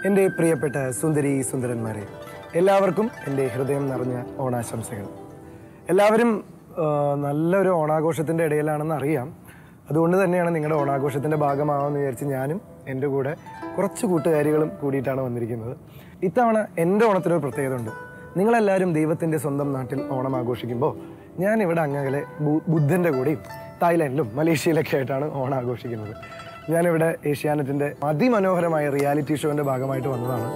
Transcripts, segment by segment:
എൻ്റെ പ്രിയപ്പെട്ട സുന്ദരി സുന്ദരന്മാരെ എല്ലാവർക്കും എൻ്റെ ഹൃദയം നിറഞ്ഞ ഓണാശംസകൾ എല്ലാവരും ആ, നല്ലൊരു ഓണാഘോഷത്തിൻ്റെ ഇടയിലാണെന്ന് അറിയാം അതുകൊണ്ട് തന്നെയാണ് നിങ്ങളുടെ ഓണാഘോഷത്തിൻ്റെ ഭാഗമാവാമെന്ന് വിചാരിച്ച് ഞാനും എൻ്റെ കൂടെ കുറച്ച് കൂട്ടുകാരികളും കൂടിയിട്ടാണ് വന്നിരിക്കുന്നത് ഇത്തവണ എൻ്റെ ഓണത്തിനൊരു പ്രത്യേകത ഉണ്ട് നിങ്ങളെല്ലാവരും ദൈവത്തിൻ്റെ സ്വന്തം നാട്ടിൽ ഓണം ആഘോഷിക്കുമ്പോൾ ഞാൻ ഇവിടെ അങ്ങകലെ ബു- ബുദ്ധൻ്റെ കൂടെയും തായ്ലാൻഡിലും മലേഷ്യയിലൊക്കെ ആയിട്ടാണ് ഓണം ആഘോഷിക്കുന്നത് ഞാനിവിടെ ഏഷ്യാനെറ്റിൻ്റെ അതിമനോഹരമായ റിയാലിറ്റി ഷോൻ്റെ ഭാഗമായിട്ട് വന്നതാണ്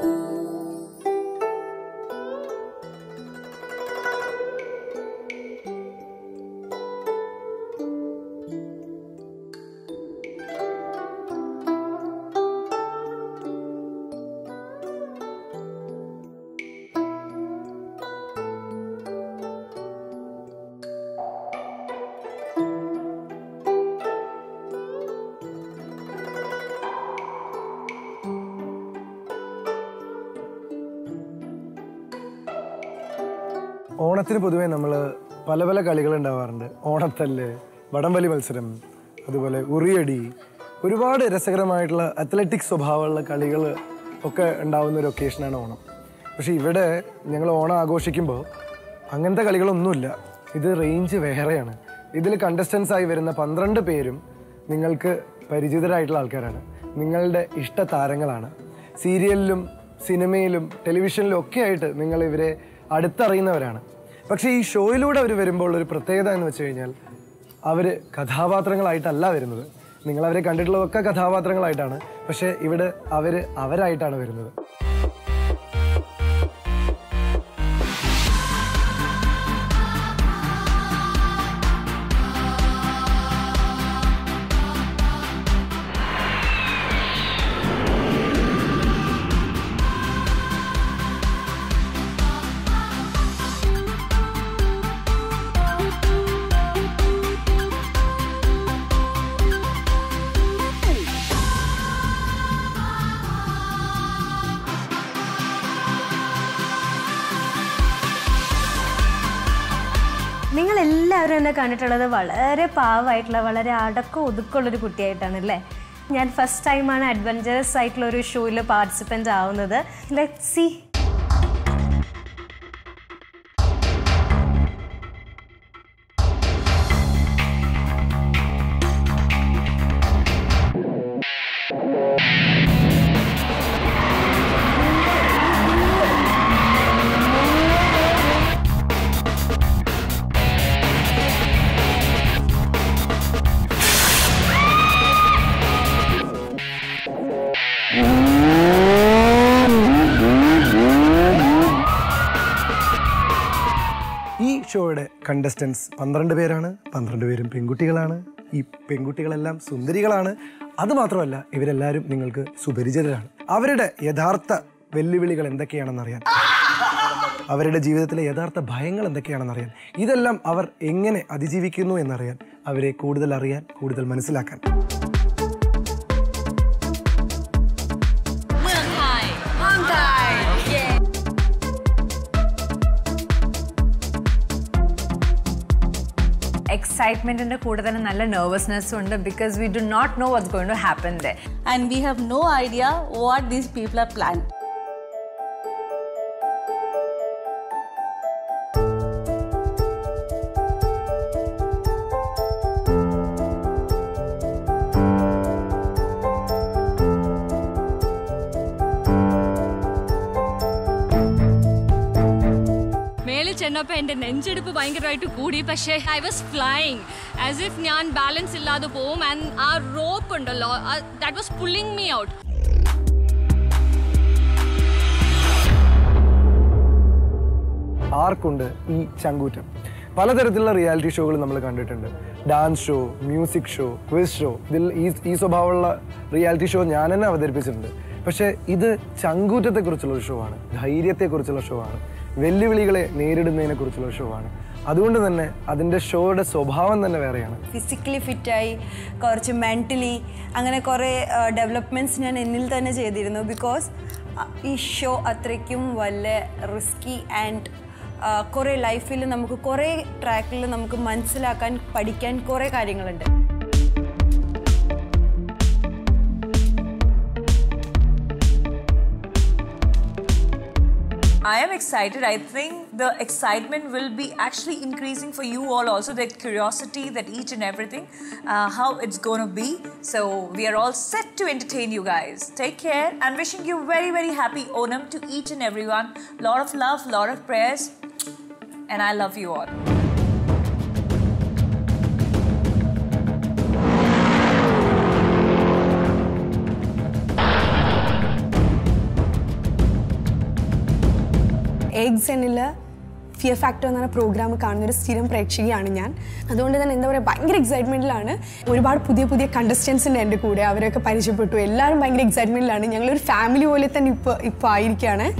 ഓണത്തിന് പൊതുവെ നമ്മൾ പല പല കളികൾ ഉണ്ടാവാറുണ്ട് ഓണത്തല്ല് വടംവലി മത്സരം അതുപോലെ ഉറിയടി ഒരുപാട് രസകരമായിട്ടുള്ള അത്ലറ്റിക് സ്വഭാവമുള്ള കളികൾ ഒക്കെ ഉണ്ടാവുന്ന ഒരു ഒക്കേഷനാണ് ഓണം പക്ഷേ ഇവിടെ ഞങ്ങൾ ഓണം ആഘോഷിക്കുമ്പോൾ അങ്ങനത്തെ കളികളൊന്നുമില്ല ഇത് റേഞ്ച് വേറെയാണ് ഇതിൽ കണ്ടസ്റ്റൻസ് ആയി വരുന്ന പന്ത്രണ്ട് പേരും നിങ്ങൾക്ക് പരിചിതരായിട്ടുള്ള ആൾക്കാരാണ് നിങ്ങളുടെ ഇഷ്ട താരങ്ങളാണ് സീരിയലിലും സിനിമയിലും ടെലിവിഷനിലും ഒക്കെ ആയിട്ട് നിങ്ങൾ ഇവരെ അടുത്തറിയുന്നവരാണ് പക്ഷേ ഈ ഷോയിലൂടെ അവർ വരുമ്പോൾ ഒരു പ്രത്യേകത എന്ന് വെച്ച് കഴിഞ്ഞാൽ അവർ കഥാപാത്രങ്ങളായിട്ടല്ല വരുന്നത് നിങ്ങൾ അവരെ കണ്ടിട്ടുള്ളതൊക്കെ കഥാപാത്രങ്ങളായിട്ടാണ് പക്ഷേ ഇവിടെ അവർ അവരായിട്ടാണ് വരുന്നത് നിങ്ങൾ എല്ലാവരും എന്നെ കണ്ടിട്ടുള്ളത് വളരെ പാവമായിട്ടുള്ള വളരെ അടക്കം ഒതുക്കമുള്ളൊരു കുട്ടിയായിട്ടാണ് അല്ലേ ഞാൻ ഫസ്റ്റ് ടൈമാണ് അഡ്വഞ്ചറസ് ആയിട്ടുള്ള ഒരു ഷോയിൽ പാർട്ടിസിപ്പൻ്റ് ആവുന്നത് ലെറ്റ് സി ഈ ഷോയുടെ കണ്ടസ്റ്റൻസ് പന്ത്രണ്ട് പേരാണ് പന്ത്രണ്ട് പേരും പെൺകുട്ടികളാണ് ഈ പെൺകുട്ടികളെല്ലാം സുന്ദരികളാണ് അതുമാത്രമല്ല ഇവരെല്ലാവരും നിങ്ങൾക്ക് സുപരിചിതരാണ് അവരുടെ യഥാർത്ഥ വെല്ലുവിളികൾ എന്തൊക്കെയാണെന്നറിയാൻ അവരുടെ ജീവിതത്തിലെ യഥാർത്ഥ ഭയങ്ങൾ എന്തൊക്കെയാണെന്നറിയാൻ ഇതെല്ലാം അവർ എങ്ങനെ അതിജീവിക്കുന്നു എന്നറിയാൻ അവരെ കൂടുതൽ അറിയാൻ കൂടുതൽ മനസ്സിലാക്കാൻ เมืองไทยเมืองไทยเย้ എക്സൈറ്റ്മെന്റിന്റെ കൂടെ തന്നെ നല്ല നെർവസ്നെസ്സും ഉണ്ട് because we do not know what's going to happen they and we have no idea what these people are planning. മേളിൽ ചെന്നപ്പോൾ എൻ്റെ നെഞ്ചെടുപ്പ് ഭയങ്കരമായിട്ട് കൂടി പക്ഷേ I was flying as if ഞാൻ ബാലൻസ് ഇല്ലാതെ പോവും ആൻഡ് ആ റോപ്പ് ഉണ്ടല്ലോ that was pulling me out ആർക്കുണ്ട് ഈ ചങ്കൂറ്റം പലതരത്തിലുള്ള റിയാലിറ്റി ഷോകൾ നമ്മൾ കണ്ടിട്ടുണ്ട് dance show music show quiz show ഇതിൽ ഈ ഈ സ്വഭാവമുള്ള റിയാലിറ്റി ഷോ ഞാൻ തന്നെ അവതരിപ്പിച്ചിട്ടുണ്ട് പക്ഷേ ഇത് ചങ്കൂറ്റത്തെക്കുറിച്ചുള്ള ഒരു ഷോ ആണ് ധൈര്യത്തെക്കുറിച്ചുള്ള ഷോ ആണ് വെല്ലുവിളികളെ നേരിടുന്നതിനെ കുറിച്ചുള്ള ഷോ ആണ് അതുകൊണ്ട് തന്നെ അതിൻ്റെ ഷോയുടെ സ്വഭാവം തന്നെ വേറെയാണ് ഫിസിക്കലി ഫിറ്റായി കുറച്ച് മെൻ്റലി അങ്ങനെ കുറേ ഡെവലപ്മെൻറ്റ്സ് ഞാൻ എന്നിൽ തന്നെ ചെയ്തിരുന്നു ബിക്കോസ് ഈ ഷോ അത്രയ്ക്കും വല്ല റിസ്കി ആൻഡ് കുറേ ലൈഫിൽ നമുക്ക് കുറേ ട്രാക്കിൽ നമുക്ക് മനസ്സിലാക്കാൻ പഠിക്കാൻ കുറേ കാര്യങ്ങളുണ്ട് I am excited. I think the excitement will be actually increasing for you all also, the curiosity that each and everything, uh, how it's going to be. So we are all set to entertain you guys. Take care and wishing you very, very happy Onam to each and everyone. Lot of love, lot of prayers, and I love you all. Eggs എന്നിൽ fear factor എന്ന് പറഞ്ഞ programme കാണുന്ന ഒരു സ്ഥിരം പ്രേക്ഷകയാണ് ഞാൻ അതുകൊണ്ട് തന്നെ എന്താ പറയുക ഭയങ്കര എക്സൈറ്റ്മെൻറ്റിലാണ് ഒരുപാട് പുതിയ പുതിയ കണ്ടസ്റ്റൻസ് ഉണ്ട് എൻ്റെ കൂടെ അവരൊക്കെ പരിചയപ്പെട്ടു എല്ലാവരും ഭയങ്കര എക്സൈറ്റ്മെൻറ്റിലാണ് ഞങ്ങളൊരു ഫാമിലി പോലെ തന്നെ ഇപ്പോൾ ഇപ്പോൾ ആയിരിക്കുകയാണ്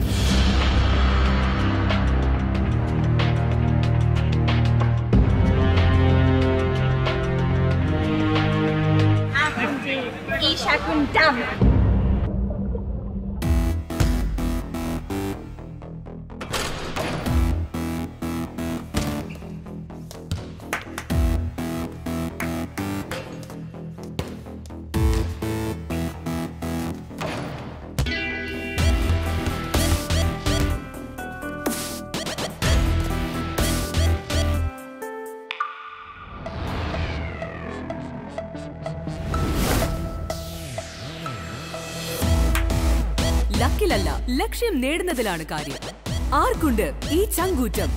ലക്കിലല്ല ലക്ഷ്യം നേടുന്നതിലാണ് കാര്യം ആർക്കുണ്ട് ഈ ചങ്കൂറ്റം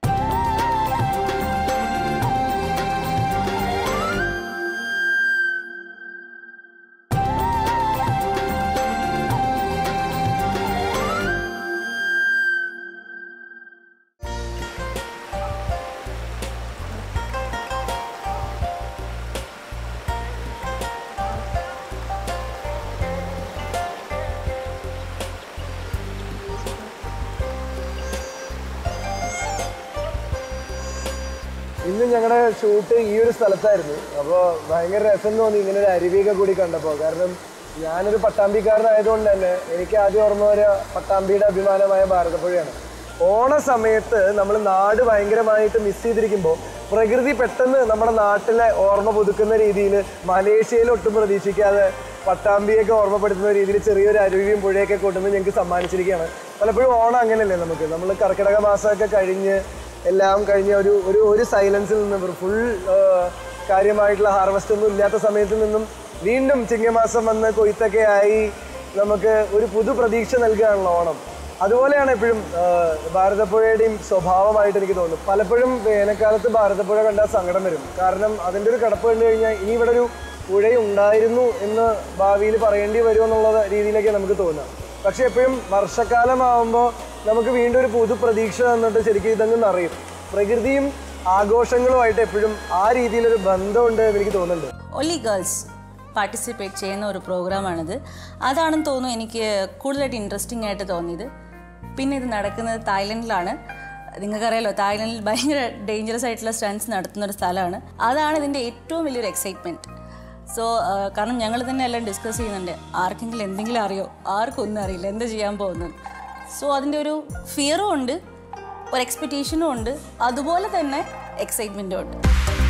ഇന്ന് ഞങ്ങളുടെ ഷൂട്ട് ഈ ഒരു സ്ഥലത്തായിരുന്നു അപ്പോൾ ഭയങ്കര രസം തോന്നി ഇങ്ങനെ ഒരു അരുവിയൊക്കെ കൂടി കണ്ടപ്പോൾ കാരണം ഞാനൊരു പട്ടാമ്പിക്കാരനായതുകൊണ്ട് തന്നെ എനിക്ക് ആദ്യം ഓർമ്മ വരിക പട്ടാമ്പിയുടെ അഭിമാനമായ ഭാരതപ്പുഴയാണ് ഓണ സമയത്ത് നമ്മൾ നാട് ഭയങ്കരമായിട്ട് മിസ് ചെയ്തിരിക്കുമ്പോൾ പ്രകൃതി പെട്ടെന്ന് നമ്മുടെ നാട്ടിലെ ഓർമ്മ പുതുക്കുന്ന രീതിയിൽ മലേഷ്യയിൽ ഒട്ടും പ്രതീക്ഷിക്കാതെ പട്ടാമ്പിയൊക്കെ ഓർമ്മപ്പെടുത്തുന്ന രീതിയിൽ ചെറിയൊരു അരുവിയും പുഴയൊക്കെ കൊണ്ടുവന്ന് ഞങ്ങൾക്ക് സമ്മാനിച്ചിരിക്കുകയാണ് പലപ്പോഴും ഓണം അങ്ങനെയല്ലേ നമുക്ക് നമ്മൾ കർക്കിടക മാസമൊക്കെ കഴിഞ്ഞ് എല്ലാം കഴിഞ്ഞ ഒരു ഒരു ഒരു സൈലൻസിൽ നിന്ന് ഫുൾ കാര്യമായിട്ടുള്ള ഹാർവസ്റ്റ് ഒന്നും ഇല്ലാത്ത സമയത്ത് നിന്നും വീണ്ടും ചിങ്ങമാസം വന്ന് കൊയ്ത്തൊക്കെ ആയി നമുക്ക് ഒരു പുതു പ്രതീക്ഷ നൽകുകയാണല്ലോ ഓണം അതുപോലെയാണ് എപ്പോഴും ആ, ഭാരതപ്പുഴയുടെയും സ്വഭാവമായിട്ട് എനിക്ക് തോന്നുന്നു പലപ്പോഴും വേനൽക്കാലത്ത് ഭാരതപ്പുഴ കണ്ടാൽ സങ്കടം വരും കാരണം അതിൻ്റെ ഒരു കിടപ്പ് കണ്ടു കഴിഞ്ഞാൽ ഇനി ഇവിടെ ഒരു പുഴയുണ്ടായിരുന്നു എന്ന് ഭാവിയിൽ പറയേണ്ടി വരുമോ എന്നുള്ള രീതിയിലൊക്കെ നമുക്ക് തോന്നുക പക്ഷെ എപ്പോഴും വർഷക്കാലമാവുമ്പോൾ നമുക്ക് വീണ്ടും ഒരു പുതു പ്രതീക്ഷ തന്നിട്ട് ശരിക്കും ഇതങ്ങ് നിറയും പ്രകൃതിയും ആഘോഷങ്ങളുമായിട്ട് എപ്പോഴും ആ രീതിയിലൊരു ബന്ധമുണ്ട് എന്ന് എനിക്ക് തോന്നുന്നുണ്ട് ഒല്ലി ഗേൾസ് പാർട്ടിസിപ്പേറ്റ് ചെയ്യുന്ന ഒരു പ്രോഗ്രാമാണിത് അതാണെന്ന് തോന്നുന്നു എനിക്ക് കൂടുതലായിട്ട് ഇൻട്രസ്റ്റിംഗ് ആയിട്ട് തോന്നിയത് പിന്നെ ഇത് നടക്കുന്നത് തായ്ലൻഡിലാണ് നിങ്ങൾക്കറിയാലോ തായ്ലൻഡിൽ ഭയങ്കര ഡേഞ്ചറസ് ആയിട്ടുള്ള സ്റ്റൺസ് നടത്തുന്ന ഒരു സ്ഥലമാണ് അതാണ് ഇതിൻ്റെ ഏറ്റവും വലിയൊരു എക്സൈറ്റ്മെൻറ്റ് സോ കാരണം ഞങ്ങൾ തന്നെ എല്ലാം ഡിസ്കസ് ചെയ്യുന്നുണ്ട് ആർക്കെങ്കിലും എന്തെങ്കിലും അറിയോ ആർക്കും ഒന്നും അറിയില്ല എന്താ ചെയ്യാൻ പോകുന്നത് സോ അതിൻ്റെ ഒരു ഫിയറും ഉണ്ട് ഒരു എക്സ്പെക്റ്റേഷനും ഉണ്ട് അതുപോലെ തന്നെ എക്സൈറ്റ്മെൻറ്റും ഉണ്ട്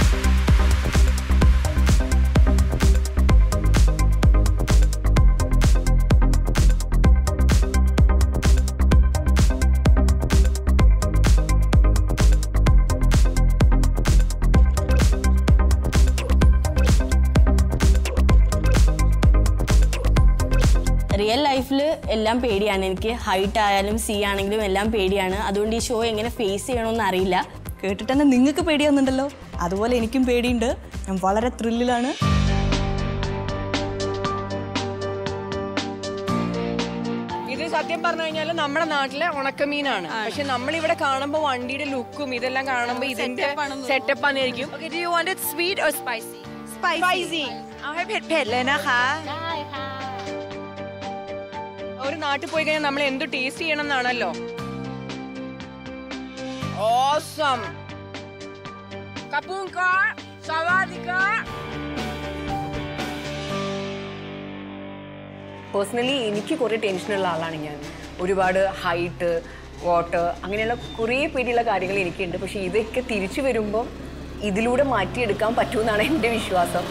റിയൽ ലൈഫിൽ എല്ലാം പേടിയാണ് എനിക്ക് ഹൈറ്റ് ആയാലും സി ആണെങ്കിലും എല്ലാം പേടിയാണ് അതുകൊണ്ട് ഈ ഷോ എങ്ങനെ ഫേസ് ചെയ്യണമെന്ന് അറിയില്ല കേട്ടിട്ട് തന്നെ നിങ്ങൾക്ക് പേടിയാവുന്നുണ്ടല്ലോ അതുപോലെ എനിക്കും പേടിയുണ്ട് ഞാൻ വളരെ ത്രില്ലിലാണ് ഇത് സത്യം പറഞ്ഞു കഴിഞ്ഞാൽ നമ്മുടെ നാട്ടിലെ ഉണക്കമീനാണ് പക്ഷെ നമ്മൾ ഇവിടെ കാണുമ്പോൾ വണ്ടിയുടെ ലുക്കും ഇതെല്ലാം കാണുമ്പോൾ ഇതിന്റെ സെറ്റപ്പ് ആണെന്നിരിക്കും Okay, do you want it sweet or spicy? Spicy. Spicy. เอาให้เผ็ดๆเลยนะคะ ഒരു നാട്ടിൽ പോയി കഴിഞ്ഞാൽ നമ്മൾ എന്ത് ടേസ്റ്റ് ചെയ്യണം എന്നാണല്ലോ ഓസം കപ്പൂങ്ക സവാദിക്ക പേഴ്സണലി എനിക്ക് കുറേ ടെൻഷനുള്ള ആളാണ് ഞാൻ ഒരുപാട് ഹൈറ്റ് വാട്ടർ അങ്ങനെയുള്ള കുറേ പേടിയുള്ള കാര്യങ്ങൾ എനിക്കുണ്ട് പക്ഷേ ഇതൊക്കെ തിരിച്ചു വരുമ്പോൾ ഇതിലൂടെ മാറ്റിയെടുക്കാൻ പറ്റുമെന്നാണ് എൻ്റെ വിശ്വാസം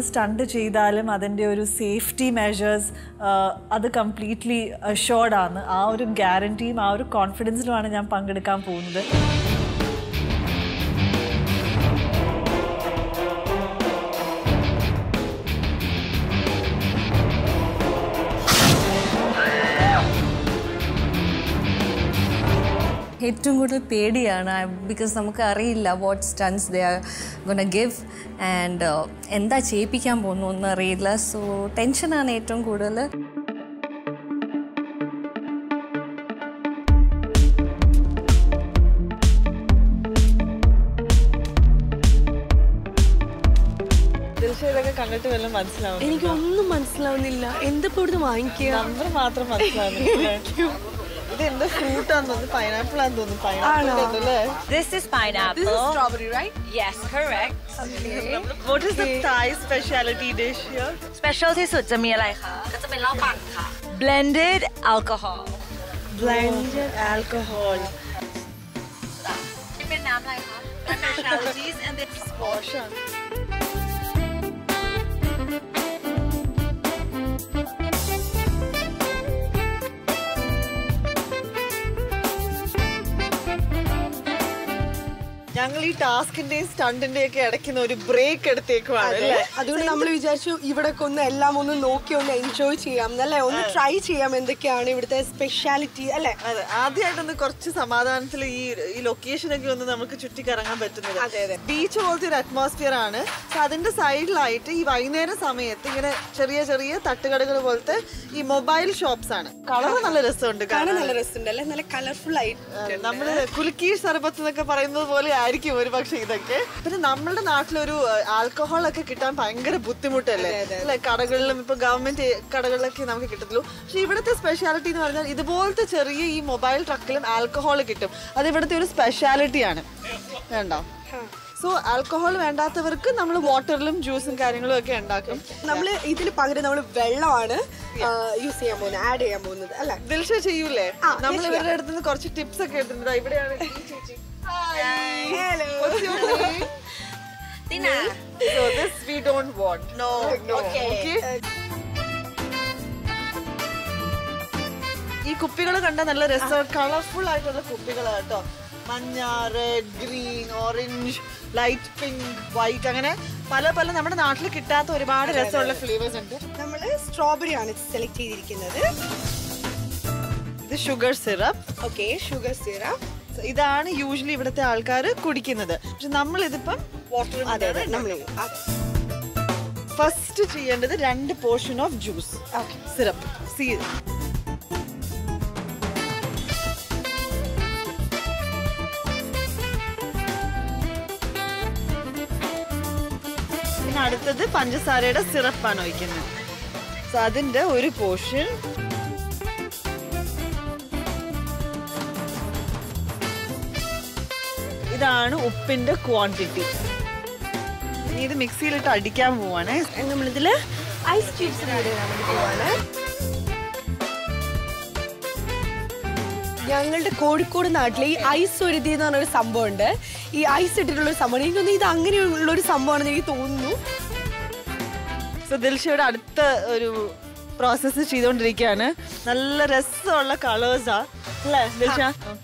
സ്റ്റണ്ട് ചെയ്താലും അതിൻ്റെ ഒരു സേഫ്റ്റി മെഷേഴ്സ് അത് കംപ്ലീറ്റ്ലി അഷ്യോർഡ് ആണ് ആ ഒരു ഗ്യാരണ്ടിയും ആ ഒരു കോൺഫിഡൻസിലുമാണ് ഞാൻ പങ്കെടുക്കാൻ പോകുന്നത് ഏറ്റവും കൂടുതൽ പേടിയാണ് ബിക്കോസ് നമുക്ക് അറിയില്ല what stunts they are gonna give and എന്താ ചെയ്യിപ്പിക്കാൻ പോകുന്നു ഒന്നും അറിയില്ല സോ ടെൻഷനാണ് ഏറ്റവും കൂടുതൽ ദിൽഷ ഇതൊക്കെ കണ്ടിട്ട് വല്ലതും മനസ്സിലാവും എനിക്കൊന്നും മനസ്സിലാവുന്നില്ല എന്തിപ്പോ ഇവിടുന്ന് വാങ്ങിക്കുക നമ്പർ മാത്രം മനസ്സിലാവുന്നില്ല ഇത് എന്താ ഫ്രൂട്ട് ആണെന്ന് തോന്നുന്നു പൈനാപ്പിൾ ആണെന്ന് തോന്നുന്നു പൈനാപ്പിൾ അല്ലേ This is pineapple. This is strawberry, right? Yes, correct. What is the Thai specialty dish here? Specialty สุดจะมีอะไรคะก็จะเป็นเหล้าปั่นค่ะ Blended alcohol. Blended alcohol. นี่เป็นน้ำอะไรคะ Specialties and then Portion. ഞങ്ങൾ ഈ ടാസ്കിന്റെയും സ്റ്റണ്ടിന്റെയും ഒക്കെ ഇടയ്ക്കുന്ന ഒരു ബ്രേക്ക് എടുത്തേക്കുവാണ് അതെ. അല്ലേ അതുകൊണ്ട് നമ്മൾ വിചാരിച്ചു ഇവിടെ ഒന്ന് എല്ലാം ഒന്ന് നോക്കി ഒന്ന് എൻജോയ് ചെയ്യാം അല്ലേ ഒന്ന് ട്രൈ ചെയ്യാം എന്തൊക്കെയാണ് ഇവിടുത്തെ സ്പെഷ്യാലിറ്റി അല്ലേ അതെ ആദ്യമായിട്ടൊന്ന് കുറച്ച് സമാധാനത്തിൽ ഈ ഈ ലൊക്കേഷൻ ഒക്കെ ഒന്ന് നമുക്ക് ചുറ്റിക്കറങ്ങാൻ പറ്റുന്നത് ബീച്ച് പോലത്തെ ഒരു അറ്റ്മോസ്ഫിയർ ആണ് So അതിന്റെ സൈഡിലായിട്ട് ഈ വൈകുന്നേര സമയത്ത് ഇങ്ങനെ ചെറിയ ചെറിയ തട്ടുകടകൾ പോലത്തെ ഈ മൊബൈൽ ഷോപ്സ് ആണ് കളർ നല്ല രസമുണ്ട് കാണാൻ നല്ല രസമുണ്ട് അല്ലേ നല്ല കളർഫുൾ ആയിട്ട് നമ്മള് കുലുക്കി സർബത്ത് എന്നൊക്കെ പറയുന്നത് പോലെ ആയിരിക്കും ഒരു പക്ഷെ ഇതൊക്കെ പിന്നെ നമ്മളുടെ നാട്ടിലൊരു ആൽക്കഹോൾ ഒക്കെ കിട്ടാൻ ഭയങ്കര ബുദ്ധിമുട്ടല്ലേ അല്ലെ കടകളിലും ഇപ്പൊ ഗവൺമെന്റ് കടകളിലൊക്കെ നമുക്ക് കിട്ടത്തുള്ളൂ പക്ഷെ ഇവിടുത്തെ സ്പെഷ്യാലിറ്റി എന്ന് പറഞ്ഞാൽ ഇതുപോലത്തെ ചെറിയ ഈ മൊബൈൽ ട്രക്കിലും ആൽക്കഹോൾ കിട്ടും അത് ഇവിടുത്തെ ഒരു സ്പെഷ്യാലിറ്റിയാണ് വേണ്ടോ സോ ആൽക്കഹോൾ വേണ്ടാത്തവർക്ക് നമ്മൾ വാട്ടറിലും ജ്യൂസും കാര്യങ്ങളും ഒക്കെ ഉണ്ടാക്കും നമ്മൾ ഇതിന് പകരം നമ്മൾ വെള്ളമാണ് യൂസ് ചെയ്യാൻ പോകുന്നത് ആഡ് ചെയ്യാൻ പോകുന്നത് അല്ലേ ദിൽഷ ചെയ്യൂലേ ആ, നമ്മൾ ഞാൻ ഇവരുടെ അടുത്ത് നിന്ന് കുറച്ച് ടിപ്സ് ഒക്കെ എടുത്തിട്ടുണ്ട് ദാ ഇവിടെയാണ് ഈ ചേച്ചി Hello. What's your name? Tina. So this we don't want. No. No. Okay. Okay. ഈ കുപ്പികൾ കണ്ട നല്ല രസം കളർഫുൾ ആയിട്ടുള്ള കുപ്പികളാണ് കേട്ടോ മഞ്ഞ red green orange light pink white അങ്ങനെ പല പല നമ്മുടെ നാട്ടിൽ കിട്ടാത്ത ഒരുപാട് രസമുള്ള ഫ്ലേവേഴ്സ് ഉണ്ട് നമ്മൾ സ്ട്രോബെറി ആണ് സെലക്ട് ചെയ്തിരിക്കുന്നത് ഇത് sugar syrup okay sugar syrup ഇതാണ് യൂഷ്വലി ഇവിടുത്തെ ആൾക്കാർ കുടിക്കുന്നത് പക്ഷെ നമ്മൾ ഇതിപ്പം വാട്ടർ അതെ അതെ നമ്മൾ ഫസ്റ്റ് ചെയ്യേണ്ടത് രണ്ട് portion of juice syrup see പിന്നെ അടുത്തത് പഞ്ചസാരയുടെ സിറപ്പാണ് ഒഴിക്കുന്നത് സോ അതിന്റെ ഒരു പോർഷൻ ഇതാണ് ഉപ്പിന്റെ ക്വാണ്ടിറ്റി ഇനി ഇത് മിക്സിയിലിട്ട് അടിക്കാൻ പോവാണേ നമ്മളിതിൽ ഐസ് ക്യൂബ്സ് ആഡ് ചെയ്യാൻ വേണ്ടി പോവാണ് ഞങ്ങളുടെ കോഴിക്കോട് നാട്ടിലെ ഈ ഐസ് ഒരുതി എന്ന് പറഞ്ഞൊരു സംഭവമുണ്ട് ഈ ഐസ് ഇട്ടിട്ടുള്ള ഒരു സംഭവം എനിക്ക് തോന്നുന്നു ഇത് അങ്ങനെയുള്ള ഒരു സംഭവമാണെന്ന് എനിക്ക് തോന്നുന്നു സോ ദിൽഷയുടെ അടുത്ത ഒരു പ്രോസസ്സ് ചെയ്തുകൊണ്ടിരിക്കുകയാണ് നല്ല രസമുള്ള കളേഴ്സാ അല്ലേ ദിൽഷ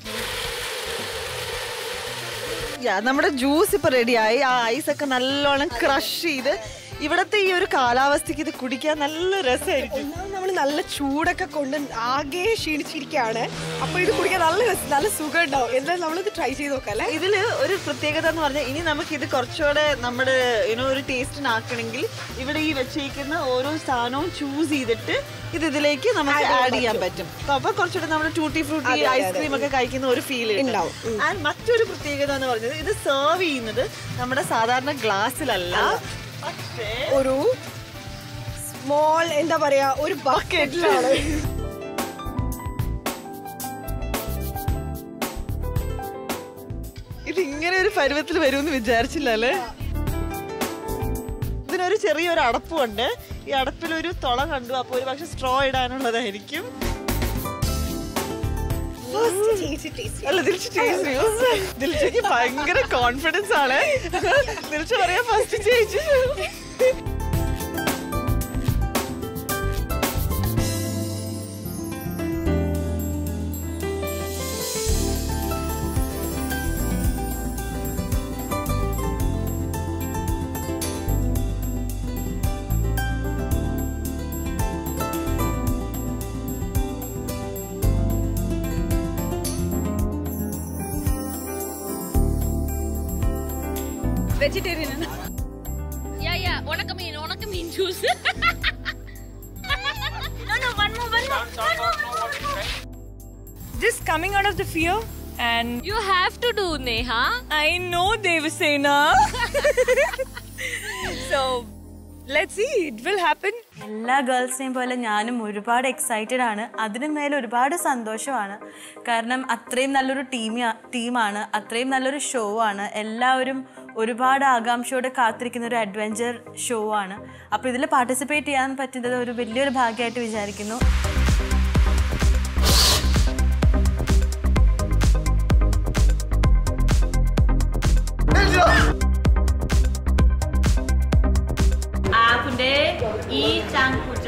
യാ നമ്മുടെ ജ്യൂസ് ഇപ്പൊ റെഡിയായി ആ ഐസ് ഒക്കെ നല്ലോണം ക്രഷ് ചെയ്ത് ഇവിടത്തെ ഈ ഒരു കാലാവസ്ഥക്ക് ഇത് കുടിക്കാൻ നല്ല രസമായിരിക്കും നമ്മൾ നല്ല ചൂടൊക്കെ കൊണ്ട് ആകെ ക്ഷീണിച്ചിരിക്കുകയാണ് അപ്പൊ ഇത് കുടിക്കാൻ നല്ല രസം നല്ല സുഖം ഉണ്ടാവും എന്തായാലും നമ്മളിത് ട്രൈ ചെയ്ത് നോക്കാം അല്ലേ ഇതില് ഒരു പ്രത്യേകത എന്ന് പറഞ്ഞാൽ ഇനി നമുക്ക് ഇത് കുറച്ചുകൂടെ നമ്മുടെ ഇനോ ഒരു ടേസ്റ്റിനാക്കണമെങ്കിൽ ഇവിടെ ഈ വെച്ചേക്കുന്ന ഓരോ സാധനവും ചൂസ് ചെയ്തിട്ട് ഇത് ഇതിലേക്ക് നമുക്ക് Add ചെയ്യാൻ ആഡ് ചെയ്യാൻ പറ്റും. പറ്റും അപ്പൊ കുറച്ചുകൂടെ നമ്മുടെ ടൂട്ടി ഫ്രൂട്ടി അതെ, അതെ, ഐസ്ക്രീം ഒക്കെ അതെ. കഴിക്കുന്ന ഒരു ഫീൽ ഉണ്ടാവും. ആൻഡ് മറ്റൊരു പ്രത്യേകത എന്ന് പറഞ്ഞത് ഇത് സെർവ് ചെയ്യുന്നത് നമ്മുടെ സാധാരണ ഗ്ലാസ്സിലല്ല പക്ഷേ ഒരു സ്മോൾ എന്താ പറയാ ഒരു ബക്കറ്റിലാണ് ഇത് ഇങ്ങനെ ഒരു പരുവത്തിൽ വരുമെന്ന് വിചാരിച്ചില്ല അല്ലേ ഇതിനൊരു ചെറിയൊരു അടപ്പുണ്ട് ഈ അടപ്പിലൊരു തുള കണ്ടു അപ്പൊ ഒരു പക്ഷെ സ്ട്രോ ഇടാനുള്ളതായിരിക്കും അല്ല ദിൽഷ ടേസ്റ്റ് ചെയ്യൂ ദിൽഷയ്ക്ക് ഭയങ്കര കോൺഫിഡൻസ് ആണ് ദിൽഷ പറയാ ഫസ്റ്റ് ചേച്ചി വെജിറ്റേറിയൻ Yeah, yeah. ഉണക്ക മീൻ ഉണക്ക മീൻ juice No, no, one more, one more, one more, one more. Just coming out of the fear and you have to do Neha. I know Devasena. so let's see, it will happen. എല്ലാ ഗേൾസിനെയും പോലെ ഞാനും ഒരുപാട് excited ആണ് അതിനു മേലെ ഒരുപാട് സന്തോഷമാണ് കാരണം അത്രയും നല്ലൊരു ടീം ടീമാണ് അത്രയും നല്ലൊരു ഷോ ആണ് എല്ലാവരും ഒരുപാട് ആകാംക്ഷയോടെ കാത്തിരിക്കുന്ന ഒരു അഡ്വഞ്ചർ ഷോ ആണ് അപ്പോൾ ഇതിൽ പാർട്ടിസിപ്പേറ്റ് ചെയ്യാൻ പറ്റുന്നത് ഒരു വലിയൊരു ഭാഗ്യമായിട്ട് വിചാരിക്കുന്നു ആകുന്റെ ഈ ചാങ്കുച്ച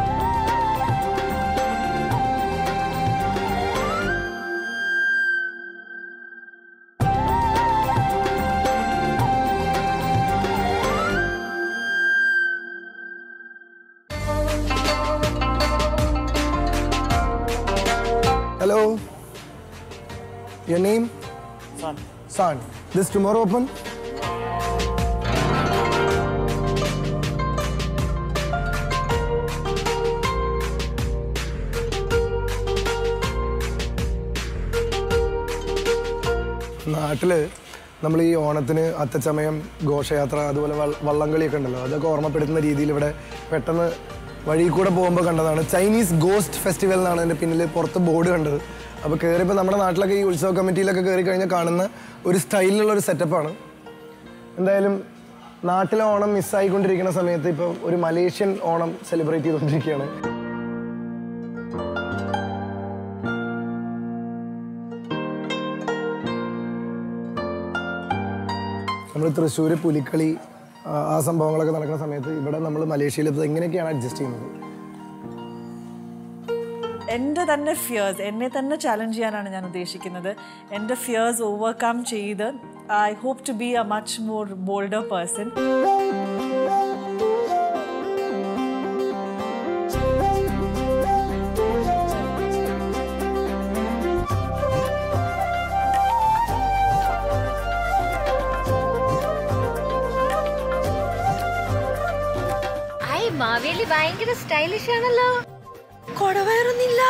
Hello. Your name? San. San. This tomorrow open? നാട്ടില് നമ്മൾ ഈ ഓണത്തിന് അത്തച്ചമയം ഘോഷയാത്ര അതുപോലെ വള്ള- വള്ളംകളിയൊക്കെ ഉണ്ടല്ലോ അതൊക്കെ ഓർമ്മപ്പെടുത്തുന്ന രീതിയിൽ ഇവിടെ പെട്ടെന്ന് വഴി കൂടെ പോകുമ്പോൾ കണ്ടതാണ് ചൈനീസ് ഗോസ്റ്റ് ഫെസ്റ്റിവൽ എന്നാണ് എൻ്റെ പിന്നിൽ പുറത്ത് ബോർഡ് കണ്ടത് അപ്പോൾ കയറിയപ്പോൾ നമ്മുടെ നാട്ടിലൊക്കെ ഈ ഉത്സവ കമ്മിറ്റിയിലൊക്കെ കയറി കഴിഞ്ഞാൽ കാണുന്ന ഒരു സ്റ്റൈലിലുള്ള ഒരു സെറ്റപ്പാണ് എന്തായാലും നാട്ടിലെ ഓണം മിസ്സായിക്കൊണ്ടിരിക്കുന്ന സമയത്ത് ഇപ്പോൾ ഒരു മലേഷ്യൻ ഓണം സെലിബ്രേറ്റ് ചെയ്തുകൊണ്ടിരിക്കുകയാണ് നമ്മൾ തൃശ്ശൂർ പുലിക്കളി ആ, ആ സംഭവങ്ങളൊക്കെ നടക്കുന്ന സമയത്ത് ഇവിടെ നമ്മൾ മലേഷ്യയിൽ ഇത് എങ്ങനെയൊക്കെയാണ് അഡ്ജസ്റ്റ് ചെയ്യുന്നത് എൻ്റെ തന്നെ ഫിയേഴ്സ് എന്നെ തന്നെ ചാലഞ്ച് ചെയ്യാനാണ് ഞാൻ ഉദ്ദേശിക്കുന്നത് എൻ്റെ ഫിയേഴ്സ് ഓവർകം ചെയ്ത് I hope to be a much more bolder person I Maveli ഭയങ്കര സ്റ്റൈലിഷ് ആണല്ലോ കൊടവയറൊന്നില്ല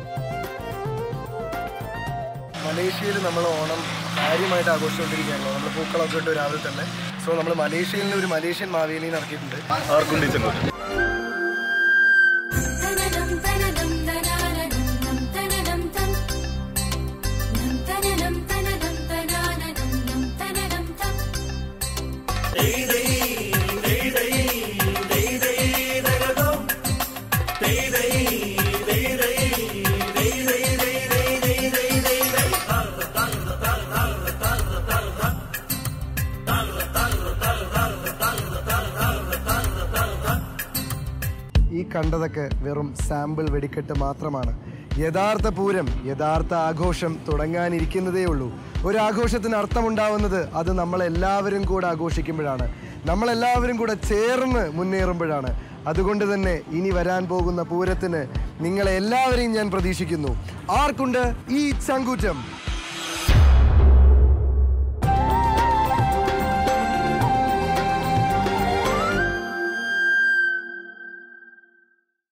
മലേഷ്യയിൽ നമ്മൾ ഓണം കാര്യമായിട്ട് ആഘോഷിച്ചുകൊണ്ടിരിക്കുകയാണല്ലോ നമ്മൾ പൂക്കളൊക്കെ ഇട്ട് രാവിലെ തന്നെ സോ നമ്മൾ മലേഷ്യയിൽ നിന്ന് ഒരു മലേഷ്യൻ മാവേലിനെ ഇറക്കിയിട്ടുണ്ട് ആർക്കും ടീച്ചർ ഈ കണ്ടതൊക്കെ വെറും സാമ്പിൾ വെടിക്കെട്ട് മാത്രമാണ് യഥാർത്ഥ പൂരം യഥാർത്ഥ ആഘോഷം തുടങ്ങാനിരിക്കുന്നതേ ഉള്ളൂ ഒരു ആഘോഷത്തിന് അർത്ഥമുണ്ടാവുന്നത് അത് നമ്മളെല്ലാവരും കൂടെ ആഘോഷിക്കുമ്പോഴാണ് നമ്മളെല്ലാവരും കൂടെ ചേർന്ന് മുന്നേറുമ്പോഴാണ് അതുകൊണ്ട് തന്നെ ഇനി വരാൻ പോകുന്ന പൂരത്തിന് നിങ്ങളെ എല്ലാവരെയും ഞാൻ പ്രതീക്ഷിക്കുന്നു ആർക്കുണ്ട് ഈ ചങ്കൂറ്റം